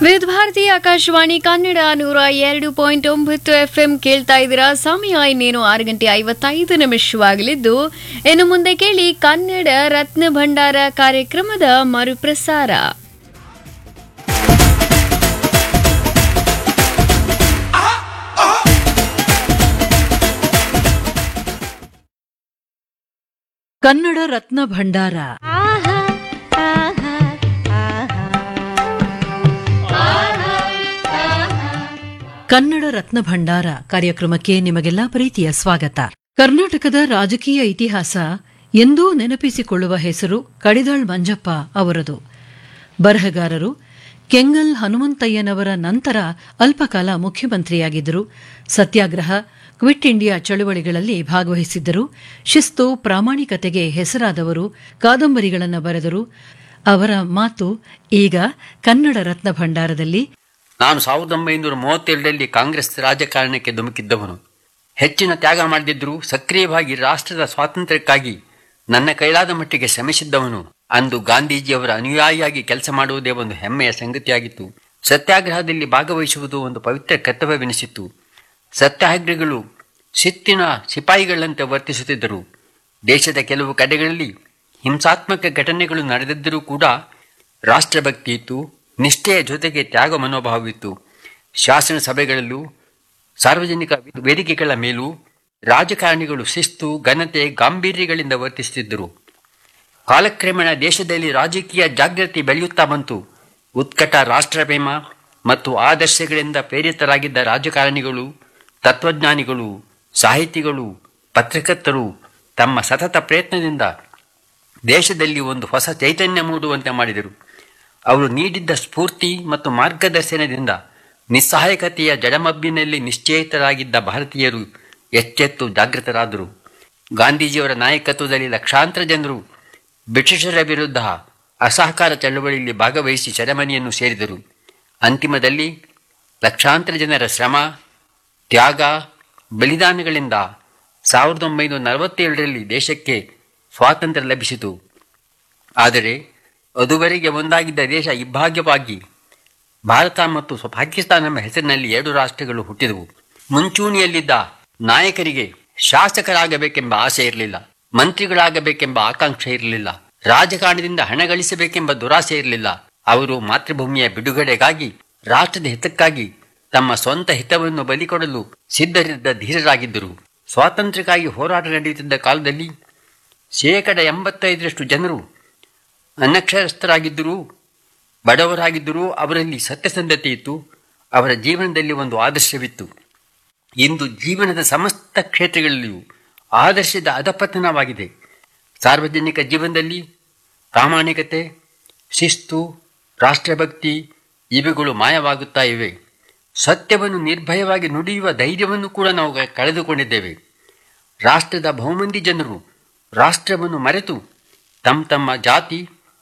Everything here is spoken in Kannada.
ವಿವಿಧ ಭಾರತಿ ಆಕಾಶವಾಣಿ ಕನ್ನಡ ನೂರ ಎರಡು ಪಾಯಿಂಟ್ ಒಂಬತ್ತು ಎಫ್ ಎಂ ಕೇಳ್ತಾ ಇದ್ದೀರಾ ಸಮಯ ಇನ್ನೇನು ಆರು ಗಂಟೆ ಐವತ್ತೈದು ನಿಮಿಷವಾಗಲಿದ್ದು ಇನ್ನು ಮುಂದೆ ಕೇಳಿ ಕನ್ನಡ ರತ್ನ ಭಂಡಾರ ಕಾರ್ಯಕ್ರಮದ ಮರುಪ್ರಸಾರ ಕನ್ನಡ ರತ್ನ ಭಂಡಾರ ಕನ್ನಡ ರತ್ನ ಭಂಡಾರ ಕಾರ್ಯಕ್ರಮಕ್ಕೆ ನಿಮಗೆಲ್ಲ ಪ್ರೀತಿಯ ಸ್ವಾಗತ ಕರ್ನಾಟಕದ ರಾಜಕೀಯ ಇತಿಹಾಸ ಎಂದೂ ನೆನಪಿಸಿಕೊಳ್ಳುವ ಹೆಸರು ಕಡಿದಾಳ್ ಮಂಜಪ್ಪ ಅವರದು ಬರಹಗಾರರು ಕೆಂಗಲ್ ಹನುಮಂತಯ್ಯನವರ ನಂತರ ಅಲ್ಪಕಾಲ ಮುಖ್ಯಮಂತ್ರಿಯಾಗಿದ್ದರು ಸತ್ಯಾಗ್ರಹ ಕ್ವಿಟ್ ಇಂಡಿಯಾ ಚಳುವಳಿಗಳಲ್ಲಿ ಭಾಗವಹಿಸಿದ್ದರು ಶಿಸ್ತು ಪ್ರಾಮಾಣಿಕತೆಗೆ ಹೆಸರಾದವರು ಕಾದಂಬರಿಗಳನ್ನು ಬರೆದರು ಅವರ ಮಾತು ಈಗ ಕನ್ನಡ ರತ್ನ ಭಂಡಾರದಲ್ಲಿ ನಾನು ಸಾವಿರದ ಒಂಬೈನೂರ ಮೂವತ್ತೆರಡರಲ್ಲಿ ಕಾಂಗ್ರೆಸ್ ರಾಜಕಾರಣಕ್ಕೆ ಧುಮುಕಿದ್ದವನು ಹೆಚ್ಚಿನ ತ್ಯಾಗ ಮಾಡದಿದ್ದರೂ ಸಕ್ರಿಯವಾಗಿ ರಾಷ್ಟ್ರದ ಸ್ವಾತಂತ್ರ್ಯಕ್ಕಾಗಿ ನನ್ನ ಕೈಲಾದ ಮಟ್ಟಿಗೆ ಶ್ರಮಿಸಿದ್ದವನು ಅಂದು ಗಾಂಧೀಜಿಯವರ ಅನುಯಾಯಿಯಾಗಿ ಕೆಲಸ ಮಾಡುವುದೇ ಒಂದು ಹೆಮ್ಮೆಯ ಸಂಗತಿಯಾಗಿತ್ತು ಸತ್ಯಾಗ್ರಹದಲ್ಲಿ ಭಾಗವಹಿಸುವುದು ಒಂದು ಪವಿತ್ರ ಕರ್ತವ್ಯವೆನಿಸಿತ್ತು ಸತ್ಯಾಗ್ರಹಿಗಳು ಶಿತ್ತಿನ ಸಿಪಾಯಿಗಳಂತೆ ವರ್ತಿಸುತ್ತಿದ್ದರು ದೇಶದ ಕೆಲವು ಕಡೆಗಳಲ್ಲಿ ಹಿಂಸಾತ್ಮಕ ಘಟನೆಗಳು ನಡೆದಿದ್ದರೂ ಕೂಡ ರಾಷ್ಟ್ರಭಕ್ತಿ ಇತ್ತು ನಿಷ್ಠೆಯ ಜೊತೆಗೆ ತ್ಯಾಗ ಮನೋಭಾವವಿತ್ತು ಶಾಸನ ಸಭೆಗಳಲ್ಲೂ ಸಾರ್ವಜನಿಕ ವೇದಿಕೆಗಳ ಮೇಲೂ ರಾಜಕಾರಣಿಗಳು ಶಿಸ್ತು ಘನತೆ ಗಾಂಭೀರ್ಯಗಳಿಂದ ವರ್ತಿಸುತ್ತಿದ್ದರು ಕಾಲಕ್ರಮೇಣ ದೇಶದಲ್ಲಿ ರಾಜಕೀಯ ಜಾಗೃತಿ ಬೆಳೆಯುತ್ತಾ ಬಂತು ಉತ್ಕಟ ರಾಷ್ಟ್ರಪ್ರೇಮ ಮತ್ತು ಆದರ್ಶಗಳಿಂದ ಪ್ರೇರಿತರಾಗಿದ್ದ ರಾಜಕಾರಣಿಗಳು ತತ್ವಜ್ಞಾನಿಗಳು ಸಾಹಿತಿಗಳು ಪತ್ರಕರ್ತರು ತಮ್ಮ ಸತತ ಪ್ರಯತ್ನದಿಂದ ದೇಶದಲ್ಲಿ ಒಂದು ಹೊಸ ಚೈತನ್ಯ ಮೂಡುವಂತೆ ಮಾಡಿದರು ಅವರು ನೀಡಿದ್ದ ಸ್ಫೂರ್ತಿ ಮತ್ತು ಮಾರ್ಗದರ್ಶನದಿಂದ ನಿಸ್ಸಹಾಯಕತೆಯ ಜಡಮಬ್ಬಿನಲ್ಲಿ ನಿಶ್ಚಯಿತರಾಗಿದ್ದ ಭಾರತೀಯರು ಎಚ್ಚೆತ್ತು ಜಾಗೃತರಾದರು ಗಾಂಧೀಜಿಯವರ ನಾಯಕತ್ವದಲ್ಲಿ ಲಕ್ಷಾಂತರ ಜನರು ಬ್ರಿಟಿಷರ ವಿರುದ್ಧ ಅಸಹಕಾರ ಚಳವಳಿಯಲ್ಲಿ ಭಾಗವಹಿಸಿ ಸೆರೆಮನಿಯನ್ನು ಸೇರಿದರು ಅಂತಿಮದಲ್ಲಿ ಲಕ್ಷಾಂತರ ಜನರ ಶ್ರಮ ತ್ಯಾಗ ಬಲಿದಾನಗಳಿಂದ ಸಾವಿರದ ಒಂಬೈನೂರ ನಲವತ್ತೇಳರಲ್ಲಿ ದೇಶಕ್ಕೆ ಸ್ವಾತಂತ್ರ್ಯ ಲಭಿಸಿತು ಆದರೆ ಅದುವರೆಗೆ ಒಂದಾಗಿದ್ದ ದೇಶ ಇಬ್ಬಾಗ್ಯವಾಗಿ ಭಾರತ ಮತ್ತು ಸ್ವ- ಪಾಕಿಸ್ತಾನ ಎಂಬ ಹೆಸರಿನಲ್ಲಿ ಎರಡು ರಾಷ್ಟ್ರಗಳು ಹುಟ್ಟಿದವು ಮುಂಚೂಣಿಯಲ್ಲಿದ್ದ ನಾಯಕರಿಗೆ ಶಾಸಕರಾಗಬೇಕೆಂಬ ಆಸೆ ಇರಲಿಲ್ಲ ಮಂತ್ರಿಗಳಾಗಬೇಕೆಂಬ ಆಕಾಂಕ್ಷೆ ಇರಲಿಲ್ಲ ರಾಜಕಾರಣದಿಂದ ಹಣ ಗಳಿಸಬೇಕೆಂಬ ದುರಾಸೆ ಇರಲಿಲ್ಲ ಅವರು ಮಾತೃಭೂಮಿಯ ಬಿಡುಗಡೆಗಾಗಿ ರಾಷ್ಟ್ರದ ಹಿತಕ್ಕಾಗಿ ತಮ್ಮ ಸ್ವಂತ ಹಿತವನ್ನು ಬಲಿಕೊಡಲು ಸಿದ್ಧರಿದ್ದ ಧೀರರಾಗಿದ್ದರು ಸ್ವಾತಂತ್ರ್ಯಕ್ಕಾಗಿ ಹೋರಾಟ ನಡೆಯುತ್ತಿದ್ದ ಕಾಲದಲ್ಲಿ ಶೇಕಡ ಎಂಬತ್ತೈದರಷ್ಟು ಜನರು ಅನಕ್ಷರಸ್ಥರಾಗಿದ್ದರೂ ಬಡವರಾಗಿದ್ದರೂ ಅವರಲ್ಲಿ ಸತ್ಯಸಂಧತೆ ಇತ್ತು ಅವರ ಜೀವನದಲ್ಲಿ ಒಂದು ಆದರ್ಶವಿತ್ತು ಇಂದು ಜೀವನದ ಸಮಸ್ತ ಕ್ಷೇತ್ರಗಳಲ್ಲಿಯೂ ಆದರ್ಶದ ಅಧಪತನವಾಗಿದೆ ಸಾರ್ವಜನಿಕ ಜೀವನದಲ್ಲಿ ಪ್ರಾಮಾಣಿಕತೆ ಶಿಸ್ತು ರಾಷ್ಟ್ರಭಕ್ತಿ ಇವುಗಳು ಮಾಯವಾಗುತ್ತಾ ಇವೆ ಸತ್ಯವನ್ನು ನಿರ್ಭಯವಾಗಿ ನುಡಿಯುವ ಧೈರ್ಯವನ್ನು ಕೂಡ ನಾವು ಕಳೆದುಕೊಂಡಿದ್ದೇವೆ ರಾಷ್ಟ್ರದ ಬಹುಮಂದಿ ಜನರು ರಾಷ್ಟ್ರವನ್ನು ಮರೆತು ತಮ್ಮ ತಮ್ಮ ಜಾತಿ